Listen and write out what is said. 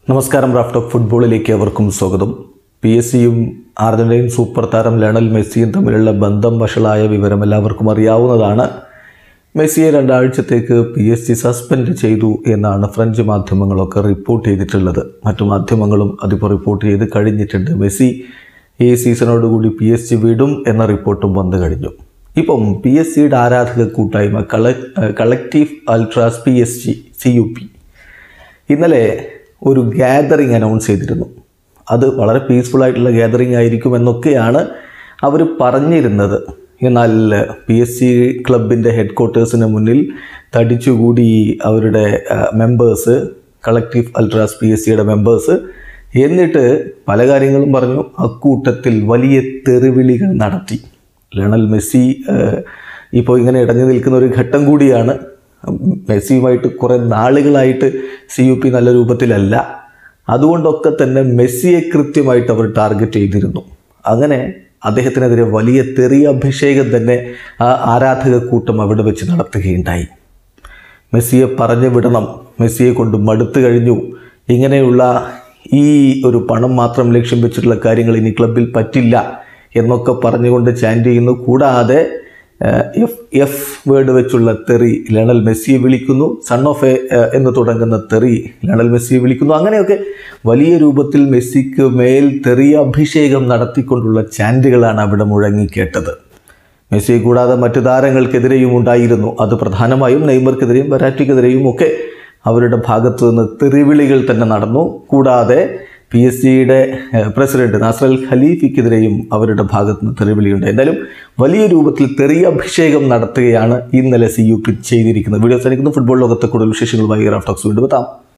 നമസ്കാരം റാഫ്റ്റോക്ക് ഫുട്ബോളിലേക്ക് അവർക്കും സ്വാഗതം പി എസ് സിയും അർജന്റീൻ സൂപ്പർ താരം ലയണൽ മെസ്സിയും തമ്മിലുള്ള ബന്ധം വഷളായ വിവരം എല്ലാവർക്കും അറിയാവുന്നതാണ് മെസ്സിയെ രണ്ടാഴ്ചത്തേക്ക് പി എസ് സി സസ്പെൻഡ് ചെയ്തു എന്നാണ് ഫ്രഞ്ച് മാധ്യമങ്ങളൊക്കെ റിപ്പോർട്ട് ചെയ്തിട്ടുള്ളത് മറ്റു മാധ്യമങ്ങളും അതിപ്പോൾ റിപ്പോർട്ട് ചെയ്ത് കഴിഞ്ഞിട്ടുണ്ട് മെസ്സി ഈ സീസണോടുകൂടി പി എസ് സി വിടും എന്ന റിപ്പോർട്ടും വന്നു കഴിഞ്ഞു ഇപ്പം പി എസ് സിയുടെ ആരാധക കൂട്ടായ്മ കള collective ultras P S G C U P ഇന്നലെ ഒരു ഗ്യാതറിങ് അനൗൺസ് ചെയ്തിരുന്നു അത് വളരെ പീസ്ഫുൾ ആയിട്ടുള്ള ഗ്യാതറിങ് ആയിരിക്കും എന്നൊക്കെയാണ് അവർ പറഞ്ഞിരുന്നത് എന്നാൽ പി എസ് സി ക്ലബിൻ്റെ ഹെഡ് ക്വാർട്ടേഴ്സിന് മുന്നിൽ തടിച്ചുകൂടി അവരുടെ members collective ultras P S സിയുടെ മെമ്പേഴ്സ് എന്നിട്ട് പല കാര്യങ്ങളും പറഞ്ഞു അക്കൂട്ടത്തിൽ വലിയ തെറിവിളികൾ നടത്തി ലയണൽ മെസ്സി ഇപ്പോൾ ഇങ്ങനെ ഇടഞ്ഞു നിൽക്കുന്ന ഒരു ഘട്ടം കൂടിയാണ് മെസ്സിയുമായിട്ട് കുറേ നാളുകളായിട്ട് സി യു പി നല്ല രൂപത്തിലല്ല അതുകൊണ്ടൊക്കെ തന്നെ മെസ്സിയെ കൃത്യമായിട്ട് അവർ ടാർഗറ്റ് ചെയ്തിരുന്നു അങ്ങനെ അദ്ദേഹത്തിനെതിരെ വലിയ തെറിയ അഭിഷേകം തന്നെ ആ ആരാധക കൂട്ടം അവിടെ വെച്ച് നടത്തുകയുണ്ടായി മെസ്സിയെ പറഞ്ഞു വിടണം മെസ്സിയെ കൊണ്ട് മടുത്തു കഴിഞ്ഞു ഇങ്ങനെയുള്ള ഈ ഒരു പണം മാത്രം ലക്ഷ്യം വെച്ചിട്ടുള്ള കാര്യങ്ങൾ ഇനി ക്ലബിൽ പറ്റില്ല എന്നൊക്കെ പറഞ്ഞുകൊണ്ട് ചാൻഡ് ചെയ്യുന്നു കൂടാതെ എഫ് എഫ് വേർഡ് വെച്ചുള്ള തെറി ലണൽ മെസ്സിയെ വിളിക്കുന്നു സൺ ഓഫ് എ എന്ന് തുടങ്ങുന്ന തെറി ലണൽ മെസ്സിയെ വിളിക്കുന്നു അങ്ങനെയൊക്കെ വലിയ രൂപത്തിൽ മെസ്സിക്ക് മേൽ തെറിയ അഭിഷേകം നടത്തിക്കൊണ്ടുള്ള ചാൻഡുകളാണ് അവിടെ മുഴങ്ങിക്കേട്ടത് മെസ്സിയെ കൂടാതെ മറ്റു താരങ്ങൾക്കെതിരെയും ഉണ്ടായിരുന്നു അത് പ്രധാനമായും നെയ്മർക്കെതിരെയും വരാറ്റിക്കെതിരെയും ഒക്കെ അവരുടെ ഭാഗത്തു നിന്ന് തെറിവിളികൾ തന്നെ നടന്നു കൂടാതെ പി എസ് സിയുടെ പ്രസിഡന്റ് നാസറൽ ഖലീഫിക്കെതിരെയും അവരുടെ ഭാഗത്ത് നിന്ന് തെറിവിളിയുണ്ട് എന്തായാലും വലിയ രൂപത്തിൽ തെറിയ അഭിഷേകം നടത്തുകയാണ് ഇന്നലെ സി യു പി ചെയ്തിരിക്കുന്നത് വീഡിയോ സനിക്കുന്ന ഫുട്ബോൾ ലോകത്തെ കൂടുതൽ വിശേഷങ്ങളുമായി റാഫ്റ്റോക്സ് വീണ്ടും എത്താം